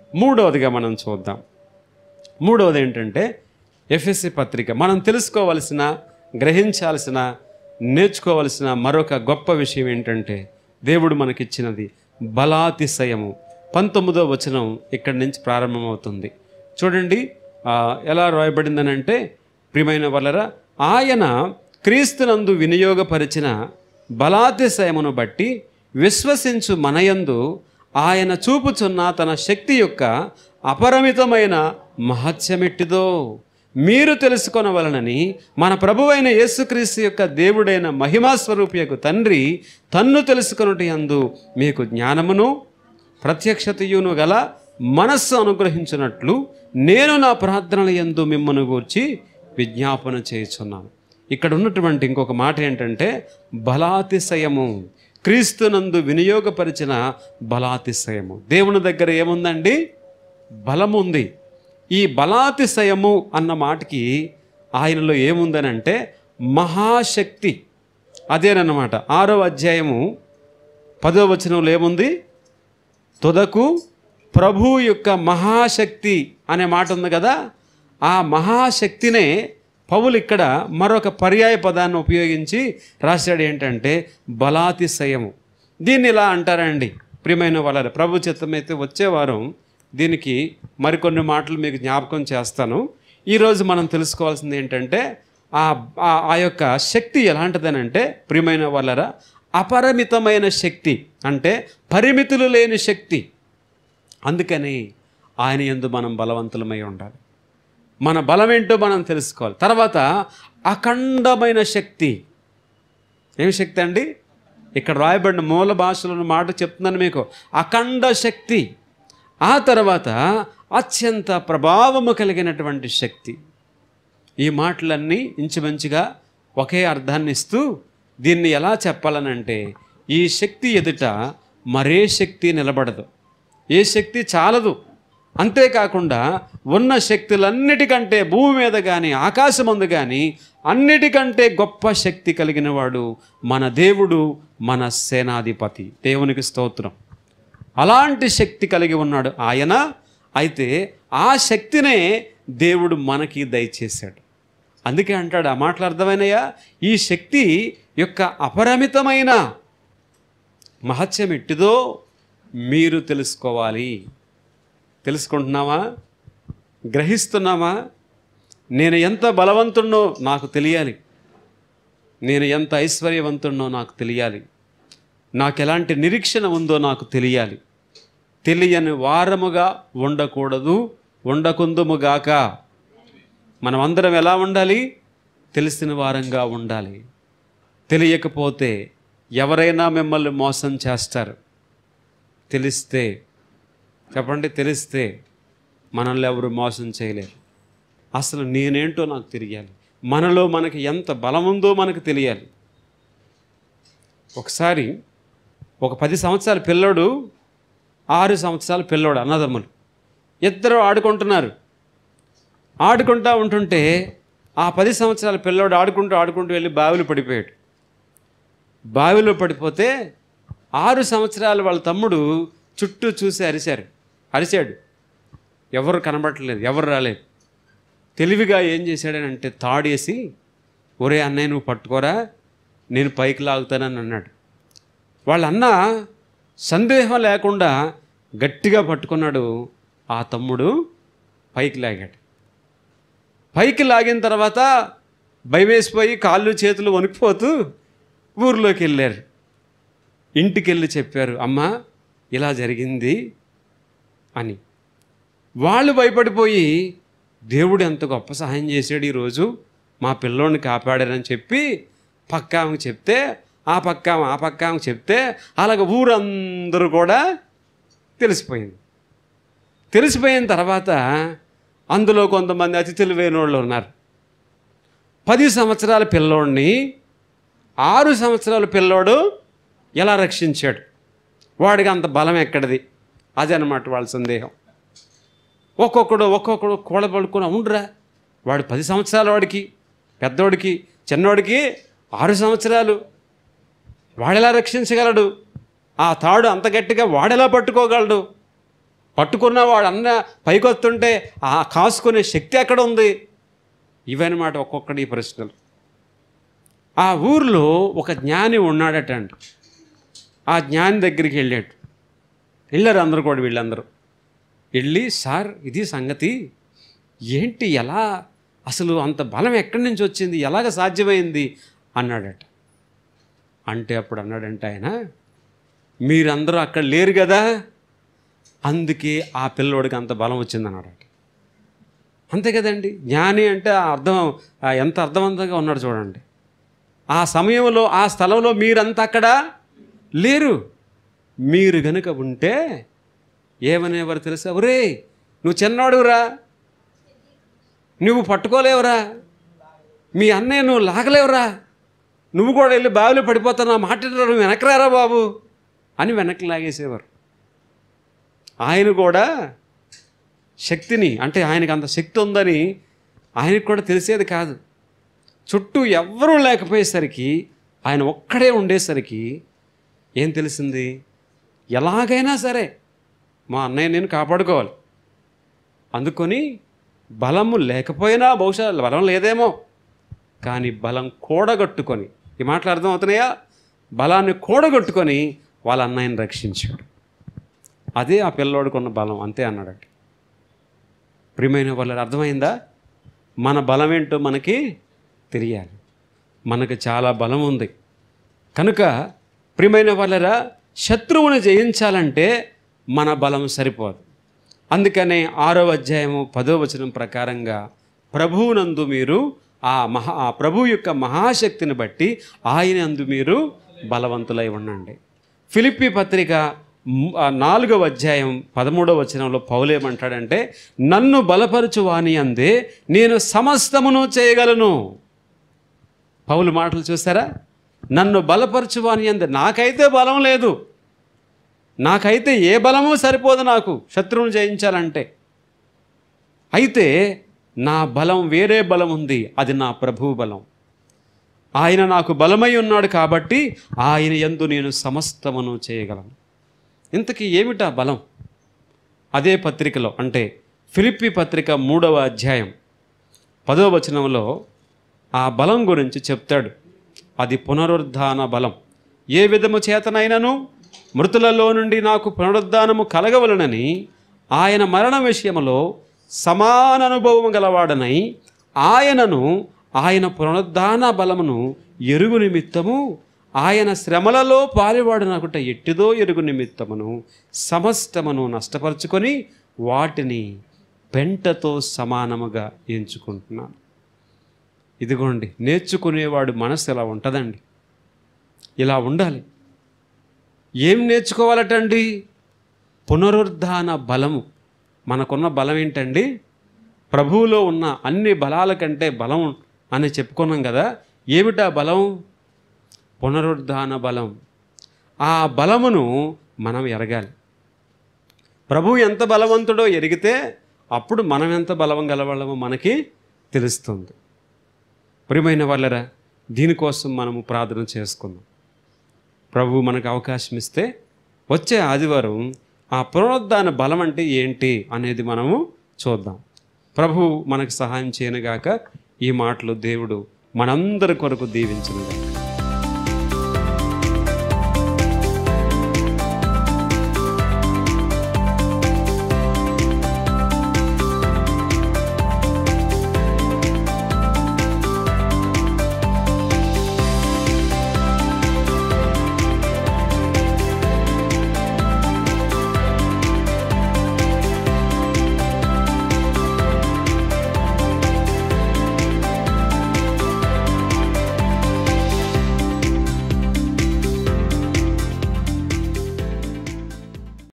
మూడవదిగా మనం చూద్దాం మూడవది ఏంటంటే ఎఫ్ఎస్సి పత్రిక మనం తెలుసుకోవలసిన గ్రహించాల్సిన నేర్చుకోవలసిన మరొక గొప్ప విషయం ఏంటంటే దేవుడు మనకిచ్చినది బలాతిశయము పంతొమ్మిదో వచనం ఇక్కడి నుంచి ప్రారంభమవుతుంది చూడండి ఆ, ఎలా రాయబడిందనంటే ప్రియమైన వలరా ఆయన క్రీస్తునందు వినియోగపరిచిన బలాతిశయమును బట్టి విశ్వసించు మనయందు ఆయన చూపుచున్న తన శక్తి యొక్క అపరిమితమైన మహత్యమెట్టిదో మీరు తెలుసుకొనవలనని మన ప్రభువైన యేసుక్రీస్తు యొక్క దేవుడైన మహిమా స్వరూపియకు తండ్రి తన్ను తెలుసుకొనుట యందు మీకు జ్ఞానమును ప్రత్యక్షతయును గల మనస్సు అనుగ్రహించినట్లు నేను నా ప్రార్థనల యందు మిమ్మల్ని గూర్చి విజ్ఞాపన చేయుచున్నాను ఇక్కడ ఉన్నటువంటి ఇంకొక మాట ఏంటంటే బలాతిశయము క్రీస్తునందు వినియోగపరిచిన బలాతిశయము దేవుని దగ్గర ఏముందండి బలం ఉంది ఈ బలాతిశయము అన్న మాటకి ఆయనలో ఏముందని అంటే మహాశక్తి అదేనన్నమాట ఆరో అధ్యాయము పదో వచనంలో ఏముంది తుదకు ప్రభు యొక్క మహాశక్తి అనే మాట ఉంది కదా ఆ మహాశక్తినే పౌలు ఇక్కడ మరొక పర్యాయ పదాన్ని ఉపయోగించి రాశాడు ఏంటంటే బలాతిశయము దీన్ని ఇలా అంటారండి ప్రియమైన వాళ్ళ ప్రభు చిత్తమైతే వచ్చే వారం దీనికి మరికొన్ని మాటలు మీకు జ్ఞాపకం చేస్తాను ఈరోజు మనం తెలుసుకోవాల్సింది ఏంటంటే ఆ ఆ- ఆ యొక్క శక్తి ఎలాంటిదనంటే ప్రియమైన వాళ్ళరా అపరిమితమైన శక్తి అంటే పరిమితులు లేని శక్తి అందుకని ఆయన ఎందు మనం బలవంతులమై ఉండాలి మన బలం ఏంటో మనం తెలుసుకోవాలి తర్వాత అఖండమైన శక్తి ఏమి శక్తి అండి ఇక్కడ రాయబడిన మూల భాషలోని మాట చెప్తున్నాను మీకు అఖండ శక్తి ఆ తర్వాత అత్యంత ప్రభావము కలిగినటువంటి శక్తి ఈ మాటలన్నీ ఇంచుమించుగా ఒకే అర్థాన్ని ఇస్తూ దీన్ని ఎలా చెప్పాలనంటే ఈ శక్తి ఎదుట మరే శక్తి నిలబడదు ఏ శక్తి చాలదు అంతేకాకుండా ఉన్న శక్తులన్నిటికంటే భూమి మీద కానీ ఆకాశమందు కానీ అన్నిటికంటే గొప్ప శక్తి కలిగిన వాడు మన దేవుడు మన సేనాధిపతి దేవునికి స్తోత్రం అలాంటి శక్తి కలిగి ఉన్నాడు ఆయన అయితే ఆ శక్తినే దేవుడు మనకి దయచేశాడు అందుకే అంటాడు ఆ మాటలు అర్థమైనయా ఈ శక్తి యొక్క అపరిమితమైన మహత్యం ఎట్టిదో మీరు తెలుసుకోవాలి తెలుసుకుంటున్నావా గ్రహిస్తున్నామా నేను ఎంత బలవంతుణ్ణో నాకు తెలియాలి నేను ఎంత ఐశ్వర్యవంతుణ్ణో నాకు తెలియాలి నాకు ఎలాంటి నిరీక్షణ ఉందో నాకు తెలియాలి తెలియని వారముగా ఉండకూడదు ఉండకుందుముగాక మనం అందరం ఎలా ఉండాలి తెలిసిన వారంగా ఉండాలి తెలియకపోతే ఎవరైనా మిమ్మల్ని మోసం చేస్తారు తెలిస్తే చెప్పండి తెలిస్తే మనల్ని ఎవరు మోసం చేయలేరు అసలు నేనేంటో నాకు తెలియాలి మనలో మనకి ఎంత బలం ఉందో మనకు తెలియాలి ఒకసారి ఒక పది సంవత్సరాల పిల్లోడు ఆరు సంవత్సరాల పిల్లోడు అన్నదమ్ములు ఇద్దరు ఆడుకుంటున్నారు ఆడుకుంటా ఉంటుంటే ఆ పది సంవత్సరాల పిల్లోడు ఆడుకుంటూ ఆడుకుంటూ వెళ్ళి బావిలో పడిపోయాడు బావిలో పడిపోతే ఆరు సంవత్సరాల వాళ్ళ తమ్ముడు చుట్టూ చూసి అరిశారు అరిశాడు ఎవరు కనబడట్లేదు ఎవరు రాలేదు తెలివిగా ఏం చేశాడని అంటే తాడేసి ఒరే అన్నయ్య నువ్వు పట్టుకోరా నేను పైకి లాగుతానని అన్నాడు వాళ్ళ అన్న సందేహం లేకుండా గట్టిగా పట్టుకున్నాడు ఆ తమ్ముడు పైకి లాగాడు పైకి లాగిన తర్వాత భయమేసిపోయి కాళ్ళు చేతులు వణికిపోతూ ఊర్లోకి వెళ్ళారు ఇంటికి వెళ్ళి చెప్పారు అమ్మ ఇలా జరిగింది అని వాళ్ళు భయపడిపోయి దేవుడు ఎంత గొప్ప సహాయం చేశాడు ఈరోజు మా పిల్లోడిని కాపాడారని చెప్పి పక్క ఆమెకు చెప్తే ఆ పక్క ఆమె ఆ పక్క ఆమెకు చెప్తే అలాగ ఊరందరూ కూడా తెలిసిపోయింది తెలిసిపోయిన తర్వాత అందులో కొంతమంది అతి తెలివైన వాళ్ళు ఉన్నారు పది సంవత్సరాల పిల్లోడిని ఆరు సంవత్సరాల పిల్లోడు ఎలా రక్షించాడు వాడికి అంత బలం ఎక్కడిది అదే అన్నమాట వాళ్ళ సందేహం ఒక్కొక్కడు ఒక్కొక్కడు కూడ పడుకుని ఉండరా వాడు పది సంవత్సరాల వాడికి పెద్దోడికి చిన్నోడికి ఆరు సంవత్సరాలు వాడెలా రక్షించగలడు ఆ తాడు అంత గట్టిగా వాడెలా పట్టుకోగలడు పట్టుకున్న వాడు అన్న పైకి వస్తుంటే ఆ కాసుకునే శక్తి ఎక్కడ ఉంది ఇవన్నమాట ఒక్కొక్కటి ఈ ప్రశ్నలు ఆ ఊర్లో ఒక జ్ఞాని ఉన్నాడట అండి ఆ జ్ఞాని దగ్గరికి వెళ్ళాడు వెళ్ళారు అందరూ కూడా వీళ్ళందరూ వెళ్ళి సార్ ఇది సంగతి ఏంటి ఎలా అసలు అంత బలం ఎక్కడి నుంచి వచ్చింది ఎలాగ సాధ్యమైంది అన్నాడట అంటే అప్పుడు అన్నాడంటే ఆయన మీరందరూ అక్కడ లేరు కదా అందుకే ఆ పిల్లోడికి అంత బలం వచ్చింది అన్నాడట అంతే కదండి జ్ఞాని అంటే ఆ అర్థం ఆ ఎంత అర్థవంతంగా ఉన్నాడు చూడండి ఆ సమయంలో ఆ స్థలంలో మీరంతా అక్కడ లేరు మీరు గనుక ఉంటే ఏమనేవారు తెలుసా ఒరే నువ్వు చిన్నవాడురా నువ్వు పట్టుకోలేవురా మీ అన్నయ్య నువ్వు లాగలేవురా నువ్వు కూడా వెళ్ళి బావిలో పడిపోతాను ఆ మాట నువ్వు వెనకరారా బాబు అని వెనక్కి లాగేసేవారు ఆయన కూడా శక్తిని అంటే ఆయనకు అంత శక్తి ఉందని ఆయనకు కూడా తెలిసేది కాదు చుట్టూ ఎవ్వరూ లేకపోయేసరికి ఆయన ఒక్కడే ఉండేసరికి ఏం తెలిసింది ఎలాగైనా సరే మా అన్నయ్య నేను కాపాడుకోవాలి అందుకొని బలము లేకపోయినా బహుశా బలం లేదేమో కానీ బలం కూడగట్టుకొని ఈ మాటలు అర్థం అవుతున్నాయా బలాన్ని కూడగట్టుకొని వాళ్ళ అన్నయ్యని రక్షించాడు అదే ఆ పిల్లోడికున్న బలం అంతే అన్నాడట ప్రియమైన వాళ్ళకి అర్థమైందా మన బలం ఏంటో మనకి తెలియాలి మనకు చాలా బలం ఉంది కనుక ప్రియమైన వాళ్ళరా శత్రువుని జయించాలంటే మన బలం సరిపోదు అందుకనే ఆరో అధ్యాయము పదో వచనం ప్రకారంగా ప్రభువునందు మీరు ఆ మహా ఆ ప్రభు యొక్క మహాశక్తిని బట్టి ఆయన అందు మీరు బలవంతులై ఉండండి ఫిలిప్పి పత్రిక మ్- ఆ నాలుగవ అధ్యాయం పదమూడవ వచనంలో పౌలేమంటాడంటే నన్ను బలపరచు వాని అందే నేను సమస్తమును చేయగలను పౌలు మాటలు చూసారా నన్ను బలపరచువాని అంది నాకైతే బలం లేదు నాకైతే ఏ బలము సరిపోదు నాకు శత్రువును జయించాలంటే అయితే నా బలం వేరే బలం ఉంది అది నా ప్రభు బలం ఆయన నాకు బలమై ఉన్నాడు కాబట్టి ఆయన యందు నేను సమస్తమును చేయగలను ఇంతకీ ఏమిటా బలం అదే పత్రికలో అంటే ఫిలిప్పి పత్రిక మూడవ అధ్యాయం పదో వచనంలో ఆ బలం గురించి చెప్తాడు అది పునరుద్ధాన బలం ఏ విధము చేతనైనను మృతులలో నుండి నాకు పునరుద్ధానము కలగవలనని ఆయన మరణ విషయములో సమాన అనుభవం గలవాడనై ఆయనను ఆయన పునరుద్ధాన బలమును ఎరుగు నిమిత్తము ఆయన శ్రమలలో పాలివాడునకుట ఎట్టిదో ఎరుగు నిమిత్తమును సమస్తమును నష్టపరుచుకొని వాటిని పెంటతో సమానముగా ఎంచుకుంటున్నాను ఇదిగోండి నేర్చుకునేవాడు మనసు ఎలా ఉంటుందండి ఇలా ఉండాలి ఏం నేర్చుకోవాలటండి పునరుద్ధాన బలము మనకున్న బలం ఏంటండి ప్రభువులో ఉన్న అన్ని బలాల కంటే బలం అని చెప్పుకున్నాం కదా ఏమిటా బలం పునరుద్ధాన బలం ఆ బలమును మనం ఎరగాలి ప్రభు ఎంత బలవంతుడో ఎరిగితే అప్పుడు మనం ఎంత బలం గలవాళ్ళమో మనకి తెలుస్తుంది ప్రియమైన వాళ్ళరా దీనికోసం మనము ప్రార్థన చేసుకుందాం ప్రభు మనకు అవకాశం ఇస్తే వచ్చే ఆదివారం ఆ పునరుద్ధాన బలం అంటే ఏంటి అనేది మనము చూద్దాం ప్రభు మనకు సహాయం చేయనుగాక ఈ మాటలు దేవుడు మనందరి కొరకు దీవించనుగాక